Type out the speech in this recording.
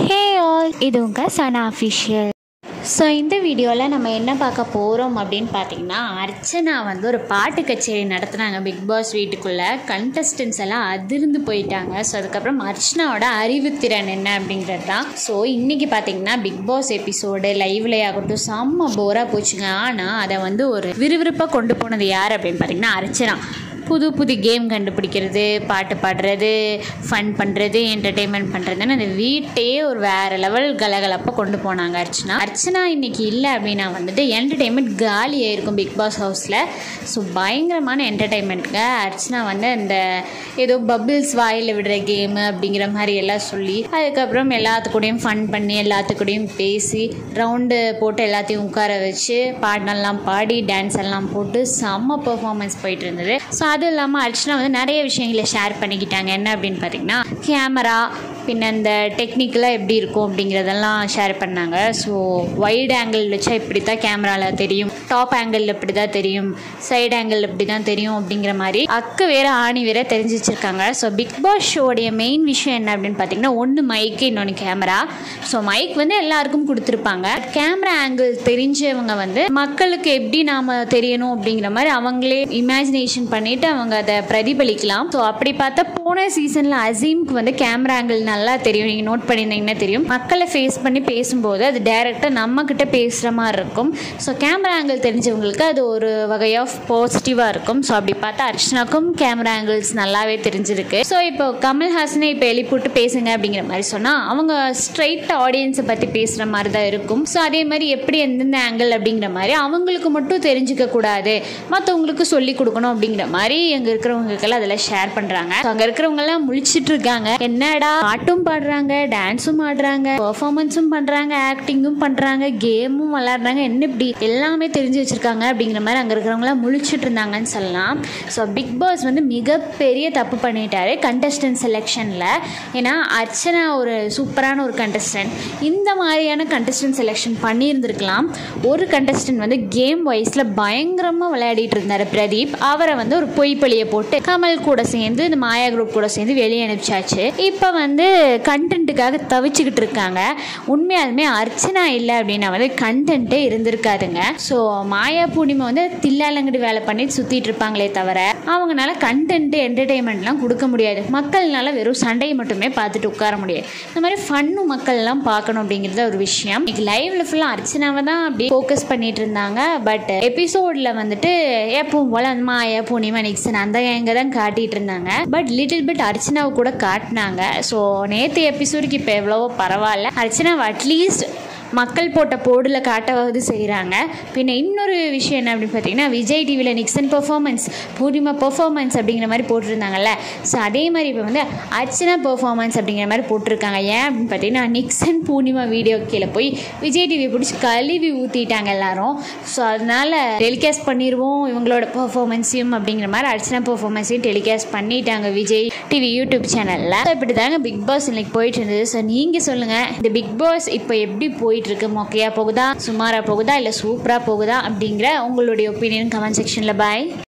hey all இது உங்கள் சனா official so இந்த வீடியோவில் நம்ம என்ன பார்க்க போகிறோம் அப்படின்னு பார்த்தீங்கன்னா அர்ச்சனா வந்து ஒரு பாட்டு கச்சேரி நடத்துனாங்க பிக் பாஸ் வீட்டுக்குள்ளே கண்டஸ்டன்ஸ் எல்லாம் அதிர்ந்து போயிட்டாங்க ஸோ அதுக்கப்புறம் அர்ச்சனாவோட அறிவுத்திறன் என்ன அப்படிங்கிறது தான் ஸோ இன்றைக்கி பார்த்தீங்கன்னா பிக் பாஸ் எபிசோடு லைவ்ல ஆகட்டும் செம்ம போராக போச்சுங்க ஆனால் அதை வந்து ஒரு விறுவிறுப்பாக கொண்டு போனது யார் அப்படின்னு பார்த்தீங்கன்னா அர்ச்சனா புது புது கேம் கண்டுபிடிக்கிறது பாட்டு பாடுறது ஃபன் பண்ணுறது என்டர்டெயின்மெண்ட் பண்ணுறதுன்னு அந்த வீட்டையே ஒரு வேறு லெவல் கலகலப்பாக கொண்டு போனாங்க அர்ச்சனா அர்ச்சனா இன்னைக்கு இல்லை அப்படின்னா வந்துட்டு என்டர்டெயின்மெண்ட் காலியாக இருக்கும் பிக் பாஸ் ஹவுஸில் ஸோ பயங்கரமான என்டர்டெயின்மெண்ட்டுங்க அர்ச்சனா வந்து அந்த ஏதோ பபிள்ஸ் வாயில் விடுற கேமு அப்படிங்கிற மாதிரி எல்லாம் சொல்லி அதுக்கப்புறம் எல்லாத்துக்கூடையும் ஃபன் பண்ணி எல்லாத்துக்கூடையும் பேசி ரவுண்டு போட்டு எல்லாத்தையும் உட்கார வச்சு பாடலாம் பாடி டான்ஸ் எல்லாம் போட்டு செம்ம பெர்ஃபார்மன்ஸ் போயிட்டு இருந்தது ஸோ அதுவும் இல்லாமல் அர்ச்சனா வந்து நிறைய விஷயங்களை ஷேர் பண்ணிக்கிட்டாங்க என்ன அப்படின்னு பார்த்தீங்கன்னா கேமரா பின்ன இந்த டெக்னிக்கலாக எப்படி இருக்கும் அப்படிங்கிறதெல்லாம் ஷேர் பண்ணாங்க ஸோ வைட் ஆங்கிள் வச்சா இப்படி தான் கேமராவில் தெரியும் டாப் ஆங்கிள் இப்படி தான் தெரியும் சைடு ஆங்கிள் இப்படி தான் தெரியும் அப்படிங்கிற மாதிரி அக்கு வேற ஆணி வேற தெரிஞ்சு வச்சுருக்காங்க ஸோ பிக் பாஸ் ஷோடைய மெயின் விஷயம் என்ன அப்படின்னு பார்த்தீங்கன்னா ஒன்று மைக்கு இன்னொன்று கேமரா ஸோ மைக் வந்து எல்லாருக்கும் கொடுத்துருப்பாங்க கேமரா ஆங்கிள் தெரிஞ்சவங்க வந்து மக்களுக்கு எப்படி நாம் தெரியணும் அப்படிங்கிற மாதிரி அவங்களே இமேஜினேஷன் பண்ணிட்டு அவங்க அதை பிரதிபலிக்கலாம் ஸோ அப்படி பார்த்தா போன சீசனில் அசீம்க்கு வந்து கேமரா ஆங்கிள் நல்லா தெரியும் நீங்கள் நோட் பண்ணியிருந்தீங்கன்னா தெரியும் மக்களை ஃபேஸ் பண்ணி பேசும்போது அது டைரெக்டாக நம்மக்கிட்ட பேசுகிற மாதிரி இருக்கும் ஸோ கேமரா ஆங்கிள் தெரிஞ்சவங்களுக்கு அது ஒரு வகை ஆஃப் பாசிட்டிவாக இருக்கும் ஸோ அப்படி பார்த்தா அர்ச்சனாக்கும் கேமரா ஆங்கிள்ஸ் நல்லாவே தெரிஞ்சிருக்கு ஸோ இப்போ கமல்ஹாசனை இப்போ எழுப்பிவிட்டு பேசுங்க அப்படிங்கிற மாதிரி சொன்னால் அவங்க ஸ்ட்ரைட் ஆடியன்ஸை பற்றி பேசுகிற மாதிரி தான் இருக்கும் ஸோ அதே மாதிரி எப்படி எந்தெந்த ஆங்கிள் அப்படிங்கிற மாதிரி அவங்களுக்கு மட்டும் தெரிஞ்சுக்க கூடாது மற்றவங்களுக்கு சொல்லி கொடுக்கணும் அப்படிங்கிற மாதிரி அங்கே இருக்கிறவங்களுக்கெல்லாம் அதில் ஷேர் பண்ணுறாங்க ஸோ அங்கே இருக்கிறவங்கெல்லாம் முழிச்சிட்டு இருக்காங்க என்னடா பாட்டும் பாடுறாங்க டான்ஸும் ஆடுறாங்க பெர்ஃபார்மன்ஸும் பண்ணுறாங்க ஆக்டிங்கும் பண்ணுறாங்க கேமும் விளாடுறாங்க என்ன இப்படி எல்லாமே தெரிஞ்சு வச்சுருக்காங்க அப்படிங்கிற மாதிரி அங்கே இருக்கிறவங்களாம் முழிச்சிட்டு இருந்தாங்கன்னு சொல்லலாம் ஸோ பிக் பாஸ் வந்து மிகப்பெரிய தப்பு பண்ணிட்டாரு கண்டஸ்டன்ட் செலெக்ஷனில் ஏன்னா அர்ச்சனா ஒரு சூப்பரான ஒரு கண்டஸ்டன்ட் இந்த மாதிரியான கண்டஸ்டன்ட் செலெக்ஷன் பண்ணியிருந்திருக்கலாம் ஒரு கண்டஸ்டன்ட் வந்து கேம் வைஸில் பயங்கரமாக விளையாடிட்டு இருந்தார் பிரதீப் அவரை வந்து ஒரு பொய் பழியை போட்டு கமல் கூட சேர்ந்து இந்த மாயா குரூப் கூட சேர்ந்து வெளியே அனுப்பிச்சாச்சு இப்போ வந்து கண்டென்ட்டுக்காக தவிச்சுக்கிட்டு இருக்காங்க உண்மையாலுமே அர்ச்சனா இல்லை அப்படின்னா வந்து கண்டென்ட்டே இருந்திருக்காதுங்க ஸோ மாயா பூர்ணிமா வந்து தில்லாலங்கடி வேலை பண்ணி சுற்றிட்டு இருப்பாங்களே தவிர அவங்களால கண்டென்ட்டு என்டர்டெயின்மெண்ட்லாம் கொடுக்க முடியாது மக்கள்னால வெறும் சண்டையை மட்டுமே பார்த்துட்டு உட்கார முடியாது இந்த மாதிரி ஃபன்னும் மக்கள்லாம் பார்க்கணும் அப்படிங்கிறது ஒரு விஷயம் இன்னைக்கு லைவ்ல ஃபுல்லாக அர்ச்சனாவை தான் அப்படி ஃபோக்கஸ் பண்ணிட்டு இருந்தாங்க பட் எபிசோடில் வந்துட்டு எப்பவும் போல அந்த மாயா பூர்ணிமா நிக்சன் அந்த எங்க தான் காட்டிட்டு இருந்தாங்க பட் லிட்டில் பிட் அர்ச்சனாவை கூட காட்டினாங்க ஸோ நேற்று எபிசோடுக்கு இப்போ எவ்வளவோ பரவாயில்ல அர்ச்சனாவை அட்லீஸ்ட் மக்கள் போட்ட போர்டில் காட்டவாவது செய்கிறாங்க பின்ன இன்னொரு விஷயம் என்ன அப்படின்னு பார்த்தீங்கன்னா விஜய் டிவியில் நிக்சன் பெர்ஃபார்மன்ஸ் பூர்ணிமா பெர்ஃபார்மன்ஸ் அப்படிங்கிற மாதிரி போட்டிருந்தாங்கல்ல ஸோ அதே மாதிரி இப்போ வந்து அர்ச்சனா பெர்ஃபார்மன்ஸ் அப்படிங்கிற மாதிரி போட்டிருக்காங்க ஏன் அப்படின்னு பார்த்தீங்கன்னா நிக்சன் பூர்ணிமா வீடியோ கீழே போய் விஜய் டிவி பிடிச்சி கழுவி ஊற்றிட்டாங்க எல்லாரும் ஸோ அதனால் டெலிகாஸ்ட் பண்ணிடுவோம் இவங்களோட பெர்ஃபார்மன்ஸையும் அப்படிங்கிற மாதிரி அர்ச்சனா பெர்ஃபார்மன்ஸையும் டெலிகாஸ்ட் பண்ணிட்டாங்க விஜய் டிவி யூடியூப் சேனலில் ஸோ இப்படி தாங்க பிக் பாஸ் இன்னைக்கு போயிட்டு இருந்தது ஸோ நீங்கள் சொல்லுங்கள் இந்த பிக் பாஸ் இப்போ எப்படி போயிட்டு இருக்கு மொக்கையாக போகுதா சுமாராக போகுதா இல்லை சூப்பராக போகுதா அப்படிங்கிற உங்களுடைய ஒப்பீனியன் கமெண்ட் செக்ஷனில் பாய்